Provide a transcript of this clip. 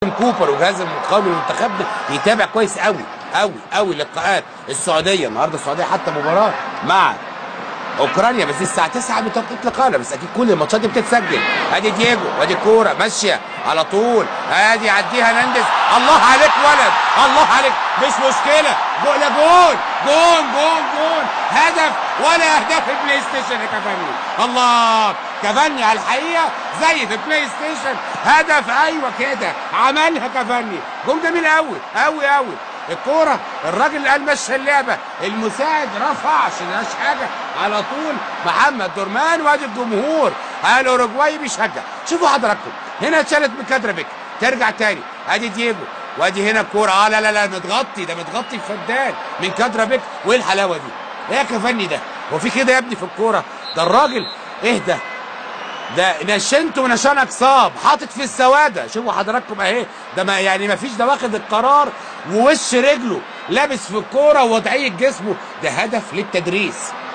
لازم كوبر وجهاز القومي لمنتخبنا يتابع كويس قوي قوي قوي لقاءات السعوديه النهارده السعوديه حتى مباراه مع اوكرانيا بس الساعه 9 بتوقيت لقاءنا بس اكيد كل الماتشات دي بتتسجل ادي دييجو وادي الكوره ماشيه على طول ادي يعديها ناندس الله عليك ولد الله عليك مش مشكله جول جول جول جول جول هدف ولا اهداف البلاي ستيشن يا كافاني الله كافاني على الحقيقه زي في البلاي ستيشن هدف ايوه كده عملها كافاني جول جميل قوي قوي قوي الكوره الراجل اللي قال مشي اللعبه المساعد رفع عشان ملهاش حاجه على طول محمد درمان وادي الجمهور الاوروجواي بيشجع شوفوا حضراتكم هنا اتشالت من كادرا ترجع تاني ادي دييجو وادي هنا الكوره اه لا لا لا متغطي ده متغطي بفدان من كادرا بيك وايه الحلاوه دي؟ ايه يا كفني ده؟ هو في كده يا ابني في الكوره؟ ده الراجل اهدى ده نشنته ونشانك صاب حاطط في السواده شوفوا حضراتكم اهي ده ما يعني ما فيش ده واخد القرار ووش رجله لابس في الكوره ووضعيه جسمه ده هدف للتدريس